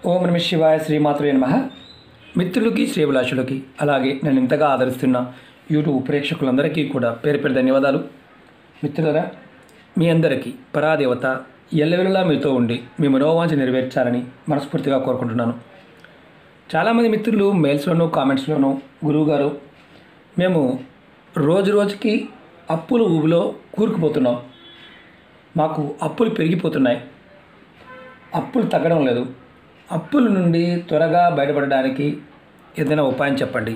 ఓం నమ శివాయ శ్రీమాతృ నమ మిత్రులకి శ్రీభిలాషులకి అలాగే నేను ఇంతగా ఆదరిస్తున్న యూట్యూబ్ ప్రేక్షకులందరికీ కూడా పేరు పేరు ధన్యవాదాలు మిత్రులరా మీ అందరికీ పరాదేవత ఎల్లవెల్లలా మీతో ఉండి మీ మనోవాంఛ నెరవేర్చాలని మనస్ఫూర్తిగా కోరుకుంటున్నాను చాలామంది మిత్రులు మెయిల్స్లోనూ కామెంట్స్లోనూ గురువుగారు మేము రోజు రోజుకి అప్పుల ఊబిలో కూరుకుపోతున్నాం మాకు అప్పులు పెరిగిపోతున్నాయి అప్పులు తగ్గడం లేదు అప్పుల నుండి త్వరగా బయటపడడానికి ఏదైనా ఉపాయం చెప్పండి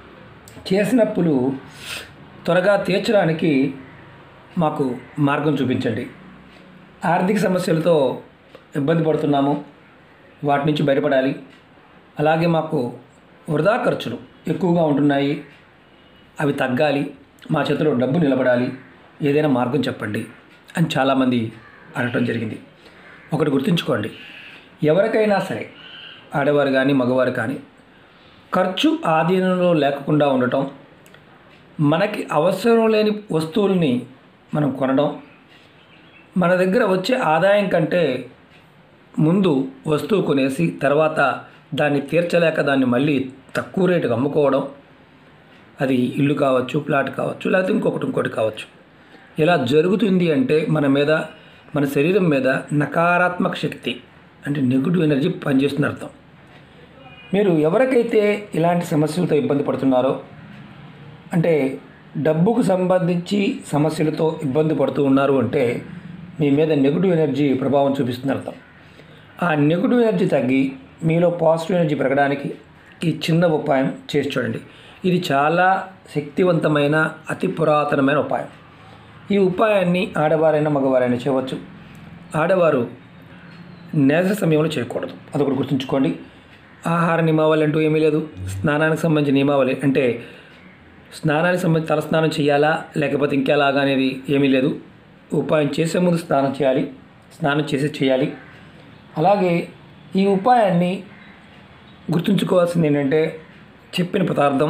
చేసిన అప్పులు త్వరగా తీర్చడానికి మాకు మార్గం చూపించండి ఆర్థిక సమస్యలతో ఇబ్బంది పడుతున్నాము వాటి నుంచి బయటపడాలి అలాగే మాకు వృధా ఖర్చులు ఎక్కువగా ఉంటున్నాయి అవి తగ్గాలి మా చేతిలో డబ్బు నిలబడాలి ఏదైనా మార్గం చెప్పండి అని చాలామంది అడగటం జరిగింది ఒకటి గుర్తుంచుకోండి ఎవరికైనా సరే ఆడవారు కానీ మగవారు కానీ ఖర్చు ఆధీనంలో లేకుండా ఉండటం మనకి అవసరం లేని వస్తువుల్ని మనం కొనడం మన దగ్గర వచ్చే ఆదాయం కంటే ముందు వస్తువు కొనేసి తర్వాత దాన్ని తీర్చలేక దాన్ని మళ్ళీ తక్కువ రేటుకి అమ్ముకోవడం అది ఇల్లు కావచ్చు ప్లాట్ కావచ్చు లేకపోతే ఇంకొకటి ఇంకోటి కావచ్చు ఇలా జరుగుతుంది అంటే మన మీద మన శరీరం మీద నకారాత్మక శక్తి అంటే నెగిటివ్ ఎనర్జీ పనిచేస్తుంది అర్థం మీరు ఎవరికైతే ఇలాంటి సమస్యలతో ఇబ్బంది పడుతున్నారో అంటే డబ్బుకు సంబంధించి సమస్యలతో ఇబ్బంది పడుతూ ఉన్నారు అంటే మీ మీద నెగిటివ్ ఎనర్జీ ప్రభావం చూపిస్తుంది అర్థం ఆ నెగిటివ్ ఎనర్జీ తగ్గి మీలో పాజిటివ్ ఎనర్జీ పెరగడానికి ఈ చిన్న ఉపాయం చేసి చూడండి ఇది చాలా శక్తివంతమైన అతి పురాతనమైన ఉపాయం ఈ ఉపాయాన్ని ఆడవారైనా మగవారైనా చేయవచ్చు ఆడవారు నేస సమయంలో చేయకూడదు అదొకటి గుర్తుంచుకోండి ఆహార నియమావళి అంటూ ఏమీ లేదు స్నానానికి సంబంధించిన నియమావళి అంటే స్నానానికి సంబంధించి తలస్నానం చేయాలా లేకపోతే ఇంకెలాగా అనేది ఏమీ లేదు ఉపాయం చేసే ముందు స్నానం చేయాలి స్నానం చేసి చేయాలి అలాగే ఈ ఉపాయాన్ని గుర్తుంచుకోవాల్సింది ఏంటంటే చెప్పిన పదార్థం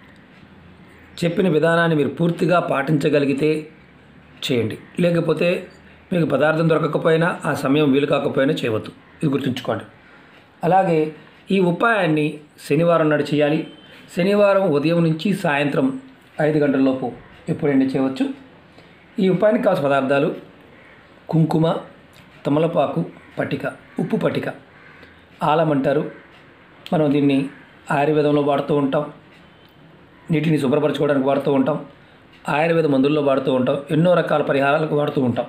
చెప్పిన విధానాన్ని మీరు పూర్తిగా పాటించగలిగితే చేయండి లేకపోతే మీకు పదార్థం దొరకకపోయినా ఆ సమయం వీలు కాకపోయినా చేయవద్దు ఇది గుర్తుంచుకోండి అలాగే ఈ ఉపాయాన్ని శనివారం నాడు చేయాలి శనివారం ఉదయం నుంచి సాయంత్రం ఐదు గంటల లోపు ఎప్పుడైనా చేయవచ్చు ఈ ఉపాయానికి కావాల్సిన పదార్థాలు కుంకుమ తమలపాకు పట్టిక ఉప్పు పట్టిక ఆలం అంటారు మనం దీన్ని ఆయుర్వేదంలో వాడుతూ ఉంటాం నీటిని శుభ్రపరచుకోవడానికి వాడుతూ ఉంటాం ఆయుర్వేద మందుల్లో వాడుతూ ఉంటాం ఎన్నో రకాల పరిహారాలకు వాడుతూ ఉంటాం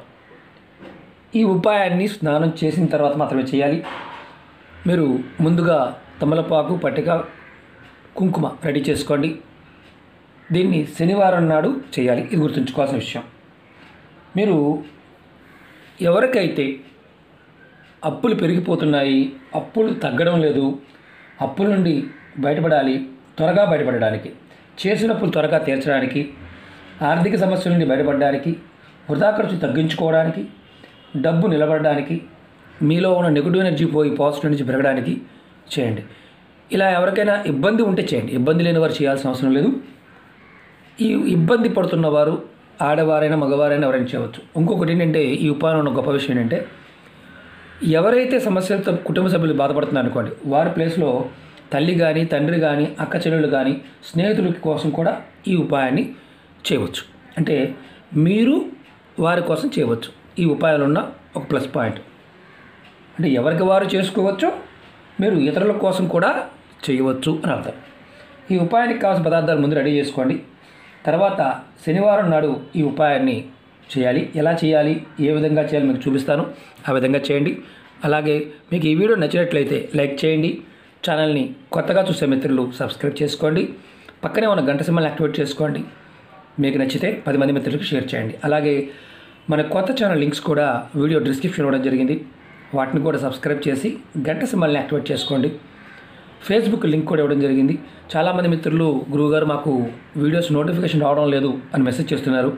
ఈ ఉపాయాన్ని స్నానం చేసిన తర్వాత మాత్రమే చేయాలి మీరు ముందుగా తమలపాకు పట్టిక కుంకుమ రెడీ చేసుకోండి దీన్ని శనివారం నాడు చేయాలి ఇది గుర్తుంచుకోవాల్సిన విషయం మీరు ఎవరికైతే అప్పులు పెరిగిపోతున్నాయి అప్పులు తగ్గడం లేదు అప్పుల నుండి బయటపడాలి త్వరగా బయటపడడానికి చేసిన అప్పులు త్వరగా తీర్చడానికి ఆర్థిక సమస్యల నుండి బయటపడడానికి వృధా ఖర్చు తగ్గించుకోవడానికి డబ్బు నిలబడడానికి మీలో ఉన్న నెగిటివ్ ఎనర్జీ పోయి పాజిటివ్ ఎనర్జీ పెరగడానికి చేయండి ఇలా ఎవరికైనా ఇబ్బంది ఉంటే చేయండి ఇబ్బంది లేని వారు చేయాల్సిన అవసరం లేదు ఈ ఇబ్బంది పడుతున్న వారు ఆడవారైనా మగవారైనా ఎవరైనా చేయవచ్చు ఇంకొకటి ఏంటంటే ఈ ఉపాయంలో ఉన్న గొప్ప విషయం ఏంటంటే ఎవరైతే సమస్యలతో కుటుంబ సభ్యులు బాధపడుతున్నారు అనుకోండి వారి ప్లేస్లో తల్లి కానీ తండ్రి కానీ అక్క చెల్లెలు కానీ స్నేహితుల కోసం కూడా ఈ ఉపాయాన్ని చేయవచ్చు అంటే మీరు వారి కోసం చేయవచ్చు ఈ ఉపాయాలు ఉన్న ఒక ప్లస్ పాయింట్ అంటే ఎవరికి వారు చేసుకోవచ్చు మీరు ఇతరుల కోసం కూడా చేయవచ్చు అని అర్థం ఈ ఉపాయానికి కావాల్సిన పదార్థాలు ముందు రెడీ చేసుకోండి తర్వాత శనివారం నాడు ఈ ఉపాయాన్ని చేయాలి ఎలా చేయాలి ఏ విధంగా చేయాలి మీకు చూపిస్తాను ఆ విధంగా చేయండి అలాగే మీకు ఈ వీడియో నచ్చినట్లయితే లైక్ చేయండి ఛానల్ని కొత్తగా చూసే మిత్రులు సబ్స్క్రైబ్ చేసుకోండి పక్కనే ఉన్న గంట సింబల్ యాక్టివేట్ చేసుకోండి మీకు నచ్చితే పది మంది మిత్రులకు షేర్ చేయండి అలాగే మన కొత్త ఛానల్ లింక్స్ కూడా వీడియో డిస్క్రిప్షన్ ఇవ్వడం జరిగింది వాటిని కూడా సబ్స్క్రైబ్ చేసి గంట సింబల్ని యాక్టివేట్ చేసుకోండి ఫేస్బుక్ లింక్ కూడా ఇవ్వడం జరిగింది చాలామంది మిత్రులు గురువుగారు మాకు వీడియోస్ నోటిఫికేషన్ రావడం లేదు అని మెసేజ్ చేస్తున్నారు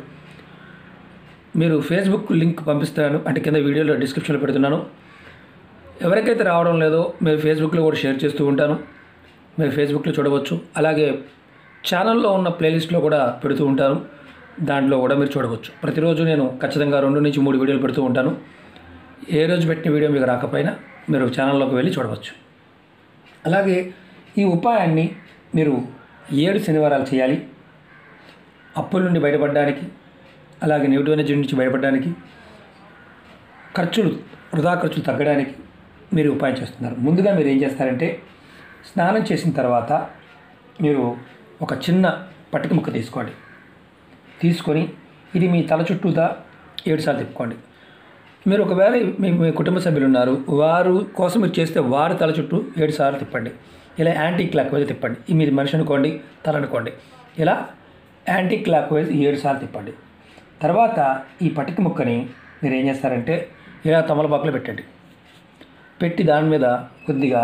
మీరు ఫేస్బుక్ లింక్ పంపిస్తున్నాను అంటే కింద వీడియోలో డిస్క్రిప్షన్లో పెడుతున్నాను ఎవరికైతే రావడం లేదో మీరు ఫేస్బుక్లో కూడా షేర్ చేస్తూ ఉంటాను మీరు ఫేస్బుక్లో చూడవచ్చు అలాగే ఛానల్లో ఉన్న ప్లేలిస్ట్లో కూడా పెడుతూ ఉంటాను దాంట్లో కూడా మీరు చూడవచ్చు ప్రతిరోజు నేను ఖచ్చితంగా రెండు నుంచి మూడు వీడియోలు పెడుతూ ఉంటాను ఏ రోజు పెట్టిన వీడియో మీకు రాకపోయినా మీరు ఛానల్లోకి వెళ్ళి చూడవచ్చు అలాగే ఈ ఉపాయాన్ని మీరు ఏడు శనివారాలు చేయాలి అప్పుల నుండి బయటపడడానికి అలాగే నెగిటివ్ ఎనర్జీ నుంచి బయటపడడానికి ఖర్చులు వృధా ఖర్చులు తగ్గడానికి మీరు ఉపాయం చేస్తున్నారు ముందుగా మీరు ఏం చేస్తారంటే స్నానం చేసిన తర్వాత మీరు ఒక చిన్న పట్టిక ముక్క తీసుకోండి తీసుకొని ఇది మీ తల చుట్టూతా ఏడుసార్లు తిప్పుకోండి మీరు ఒకవేళ మీ మీ కుటుంబ సభ్యులు ఉన్నారు వారు కోసం మీరు చేస్తే వారి తల చుట్టూ ఏడు సార్లు తిప్పండి ఇలా యాంటీ క్లాక్ వైజ్ తిప్పండి ఈ మీరు మనిషి అనుకోండి తల అనుకోండి ఇలా యాంటీ క్లాక్ వైజ్ ఏడు సార్లు తిప్పండి తర్వాత ఈ పటిక ముక్కని మీరు ఏం చేస్తారంటే ఇలా తమలపాకులో పెట్టండి పెట్టి దాని మీద కొద్దిగా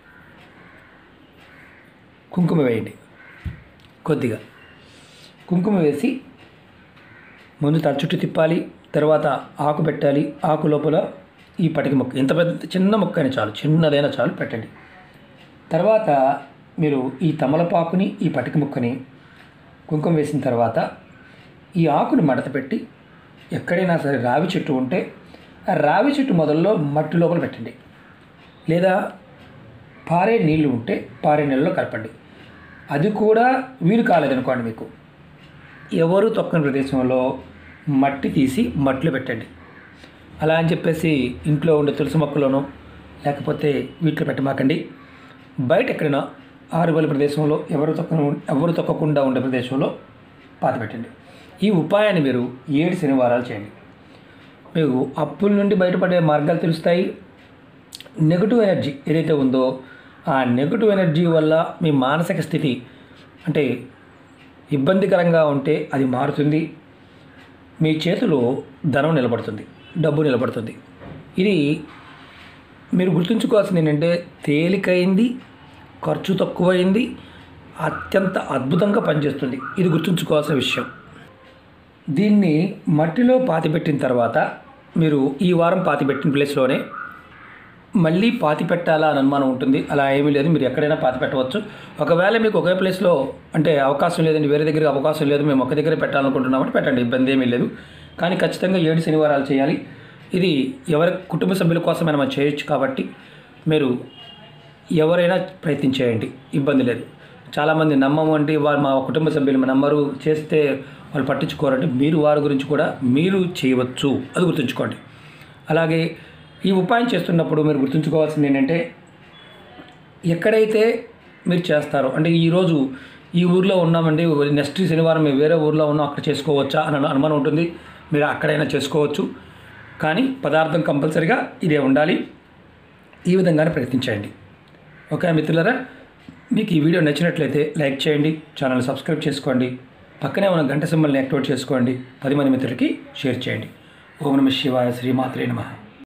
కుంకుమ వేయండి కొద్దిగా కుంకుమ వేసి ముందు తల చుట్టూ తిప్పాలి తర్వాత ఆకు పెట్టాలి ఆకు లోపల ఈ పటిక ముక్క ఇంత పెద్ద చిన్న ముక్క అయినా చాలు చిన్నదైనా చాలు పెట్టండి తర్వాత మీరు ఈ తమలపాకుని ఈ పటిక ముక్కని కుంకుమ వేసిన తర్వాత ఈ ఆకుని మడత పెట్టి ఎక్కడైనా సరే రావి చెట్టు ఉంటే ఆ రావి చెట్టు మొదల్లో మట్టి లోపల పెట్టండి లేదా పారే నీళ్లు ఉంటే పారే నీళ్ళలో కలపండి అది కూడా వీలు కాలేదనుకోండి మీకు ఎవరు తొక్కని ప్రదేశంలో మట్టి తీసి మట్టిలో పెట్టండి అలా అని చెప్పేసి ఇంట్లో ఉండే తులసి మొక్కలోనో లేకపోతే వీటిలో పెట్టమాకండి బయట ఎక్కడైనా ఆరుబల ప్రదేశంలో ఎవరు తొక్క ఎవరు తొక్కకుండా ఉండే ప్రదేశంలో పాత పెట్టండి ఈ ఉపాయాన్ని మీరు ఏడు శనివారాలు చేయండి మీకు అప్పుల నుండి బయటపడే మార్గాలు తెలుస్తాయి నెగటివ్ ఎనర్జీ ఏదైతే ఉందో ఆ నెగటివ్ ఎనర్జీ వల్ల మీ మానసిక స్థితి అంటే ఇబ్బందికరంగా ఉంటే అది మారుతుంది మీ చేతిలో ధనం నిలబడుతుంది డబ్బు నిలబడుతుంది ఇది మీరు గుర్తుంచుకోవాల్సింది ఏంటంటే తేలికైంది ఖర్చు తక్కువైంది అత్యంత అద్భుతంగా పనిచేస్తుంది ఇది గుర్తుంచుకోవాల్సిన విషయం దీన్ని మట్టిలో పాతిపెట్టిన తర్వాత మీరు ఈ వారం పాతిపెట్టిన ప్లేస్లోనే మళ్ళీ పాతి పెట్టాలా అని అనుమానం ఉంటుంది అలా ఏమీ లేదు మీరు ఎక్కడైనా పాతి పెట్టవచ్చు ఒకవేళ మీకు ఒకే ప్లేస్లో అంటే అవకాశం లేదండి వేరే దగ్గర అవకాశం లేదు మేము ఒక దగ్గరే పెట్టాలనుకుంటున్నామంటే పెట్టండి ఇబ్బంది ఏమీ లేదు కానీ ఖచ్చితంగా ఏడు శనివారాలు చేయాలి ఇది ఎవరి కుటుంబ సభ్యుల కోసమైనా మనం చేయొచ్చు కాబట్టి మీరు ఎవరైనా ప్రయత్నించేయండి ఇబ్బంది లేదు చాలామంది నమ్మము అంటే వారు మా కుటుంబ సభ్యులు మా నమ్మరు చేస్తే వాళ్ళు పట్టించుకోరంటే మీరు వారి గురించి కూడా మీరు చేయవచ్చు అది గుర్తుంచుకోండి అలాగే ఈ ఉపాయం చేస్తున్నప్పుడు మీరు గుర్తుంచుకోవాల్సింది ఏంటంటే ఎక్కడైతే మీరు చేస్తారో అంటే ఈరోజు ఈ ఊర్లో ఉన్నామండి నెక్స్ట్ శనివారం మేము వేరే ఊర్లో ఉన్నాం అక్కడ చేసుకోవచ్చా అని అనుమానం ఉంటుంది మీరు అక్కడైనా చేసుకోవచ్చు కానీ పదార్థం కంపల్సరిగా ఇదే ఉండాలి ఈ విధంగానే ప్రయత్నించండి ఓకే మిత్రులారా మీకు ఈ వీడియో నచ్చినట్లయితే లైక్ చేయండి ఛానల్ సబ్స్క్రైబ్ చేసుకోండి పక్కనే ఉన్న గంట సింబల్ని యాక్టివేట్ చేసుకోండి పది మంది మిత్రులకి షేర్ చేయండి ఓం నమ శివాయ శ్రీమాత్రే నమః